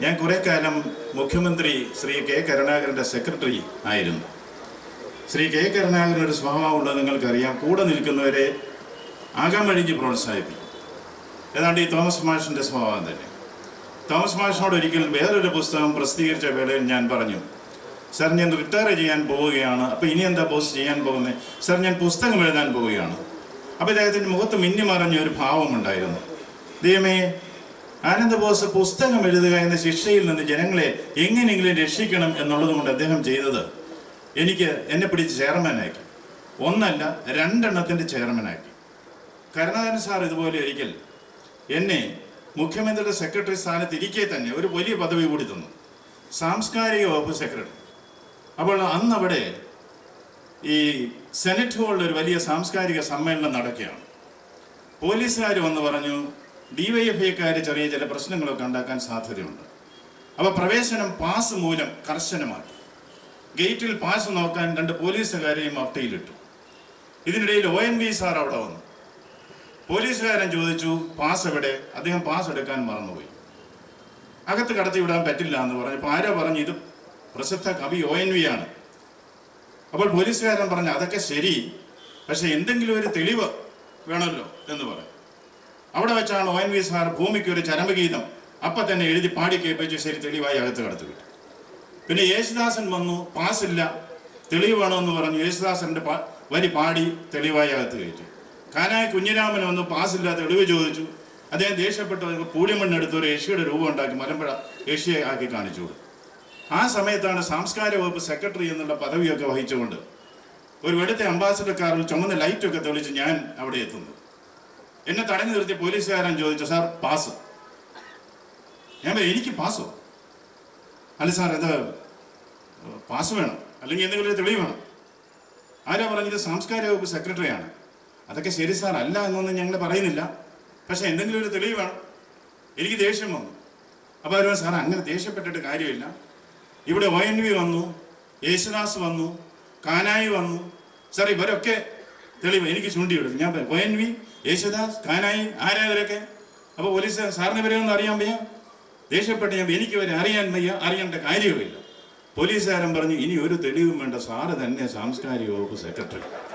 ഞാൻ കുറെ കാലം മുഖ്യമന്ത്രി ശ്രീ കെ കരുണാകരൻ്റെ സെക്രട്ടറി ആയിരുന്നു ശ്രീ കെ കരുണാകരൻ ഒരു സ്വഭാവമുള്ളത് നിങ്ങൾക്കറിയാം കൂടെ നിൽക്കുന്നവരെ അകമഴിഞ്ഞ് പ്രോത്സാഹിപ്പിക്കും ഏതാണ്ട് ഈ തോമസ് മാഷിൻ്റെ സ്വഭാവം തന്നെ തോമസ് മാഷിനോട് ഒരിക്കൽ വേറൊരു പുസ്തകം പ്രസിദ്ധീകരിച്ച വേളയിൽ ഞാൻ പറഞ്ഞു സാർ ഞാൻ റിട്ടയർ ചെയ്യാൻ പോവുകയാണ് അപ്പോൾ ഇനി എന്താ ബോസ് ചെയ്യാൻ പോകുന്നത് സാർ ഞാൻ പുസ്തകം എഴുതാൻ പോവുകയാണ് അപ്പോൾ ഇദ്ദേഹത്തിൻ്റെ മുഖത്ത് മിന്നി മറഞ്ഞ ഒരു ഭാവമുണ്ടായിരുന്നു ദൈവമേ ആനന്ദ ബോസ് പുസ്തകം എഴുതുക എന്ന ശിക്ഷയിൽ നിന്ന് ജനങ്ങളെ എങ്ങനെയെങ്കിലും രക്ഷിക്കണം എന്നുള്ളത് കൊണ്ട് അദ്ദേഹം ചെയ്തത് എനിക്ക് എന്നെ പിടിച്ച് ചെയർമാനാക്കി ഒന്നല്ല രണ്ടെണ്ണത്തിൻ്റെ ചെയർമാനാക്കി കരുണാകരൻ സാർ ഇതുപോലെ ഒരിക്കൽ എന്നെ മുഖ്യമന്ത്രിയുടെ സെക്രട്ടറി സ്ഥാനത്ത് ഇരിക്കെ തന്നെ ഒരു വലിയ പദവി കൂടി തന്നു സാംസ്കാരിക വകുപ്പ് സെക്രട്ടറി അപ്പോൾ അന്ന് അവിടെ ഈ സെനറ്റ് ഹാളിൽ ഒരു വലിയ സാംസ്കാരിക സമ്മേളനം നടക്കുകയാണ് പോലീസുകാർ വന്ന് പറഞ്ഞു ഡിവൈഎഫ്ഐക്കാർ ചെറിയ ചില പ്രശ്നങ്ങളൊക്കെ ഉണ്ടാക്കാൻ സാധ്യതയുണ്ട് അപ്പോൾ പ്രവേശനം പാസ് മൂലം കർശനമാക്കി ഗേറ്റിൽ പാസ് നോക്കാൻ രണ്ട് പോലീസുകാരെയും അഫ്റ്റയിലിട്ടു ഇതിനിടയിൽ ഒ എൻ വി സാർ അവിടെ വന്നു പോലീസുകാരൻ ചോദിച്ചു പാസ് എവിടെ അദ്ദേഹം പാസ് എടുക്കാൻ മറന്നുപോയി അകത്ത് കടത്തി വിടാൻ പറ്റില്ല എന്ന് പറഞ്ഞപ്പോൾ ആരോ പറഞ്ഞു ഇത് പ്രസിദ്ധ കവി ഒ എൻ വി ആണ് അപ്പോൾ പോലീസുകാരൻ പറഞ്ഞു അതൊക്കെ ശരി പക്ഷെ എന്തെങ്കിലും ഒരു തെളിവ് വേണമല്ലോ എന്ന് പറഞ്ഞു അവിടെ വെച്ചാണ് ഒ എൻ വി സാർ ഭൂമിക്ക് ഒരു ചരമഗീതം അപ്പം തന്നെ എഴുതി പാടി കേൾപ്പിച്ച് ശരി തെളിവായി അകത്ത് കടത്തി വിട്ടു പിന്നെ യേശുദാസൻ വന്നു പാസ്സില്ല തെളിവ് വേണമെന്ന് പറഞ്ഞു യേശുദാസന്റെ പാ- വരി പാടി തെളിവായി അകത്ത് കയറ്റി കാനായ കുഞ്ഞിരാമൻ വന്നു പാസ്സില്ല തെളിവ് ചോദിച്ചു അദ്ദേഹം ദേഷ്യപ്പെട്ട് പൂളിമണ്ണെടുത്ത് ഒരു യേശയുടെ രൂപം ഉണ്ടാക്കി മലമ്പുഴ യേശയെ ആക്കി കാണിച്ചു കൊടുത്തു ആ സമയത്താണ് സാംസ്കാരിക വകുപ്പ് സെക്രട്ടറി എന്നുള്ള പദവിയൊക്കെ വഹിച്ചുകൊണ്ട് ഒരു വെളുത്ത അംബാസഡർ കാറിൽ ചുമന്ന ലൈറ്റൊക്കെ തെളിച്ച് ഞാൻ അവിടെ എത്തുന്നു എന്നെ തടഞ്ഞു നിർത്തി പോലീസുകാരൻ ചോദിച്ചു സാർ പാസ് ഞാൻ പറഞ്ഞു, എനിക്ക് പാസ്സോ അല്ല സാർ ഇത് പാസ് വേണം അല്ലെങ്കിൽ എന്തെങ്കിലും ഒരു തെളിവ് വേണം ആരാ പറഞ്ഞത് സാംസ്കാരിക വകുപ്പ് സെക്രട്ടറിയാണ് അതൊക്കെ ശരി സാർ അല്ല എന്നൊന്നും ഞങ്ങൾ പറയുന്നില്ല പക്ഷെ എന്തെങ്കിലും ഒരു തെളിവ് വേണം എനിക്ക് ദേഷ്യം വന്നു അപ്പോൾ അവർ സാർ അങ്ങനെ ദേഷ്യപ്പെട്ടിട്ട് കാര്യമില്ല ഇവിടെ ഒ എൻ വി വന്നു യേശുദാസ് വന്നു കാനായി വന്നു സാർ ഇവരൊക്കെ തെളിവ് എനിക്ക് ചൂണ്ടിയെടുത്തു ഞാൻ O N V Yesudas Kanayi ആരാ ഇവരൊക്കെ അപ്പോൾ പോലീസ് സാറിന് ഇവരെ ഒന്നും അറിയാൻ വയ്യ ദേഷ്യപ്പെട്ട് ഞാൻ എനിക്ക് ഇവരെ അറിയാൻ വയ്യ അറിയേണ്ട കാര്യവുമില്ല പോലീസുകാരൻ പറഞ്ഞു ഇനി ഒരു തെളിവും വേണ്ട സാറ് തന്നെ സാംസ്കാരിക വകുപ്പ് സെക്രട്ടറി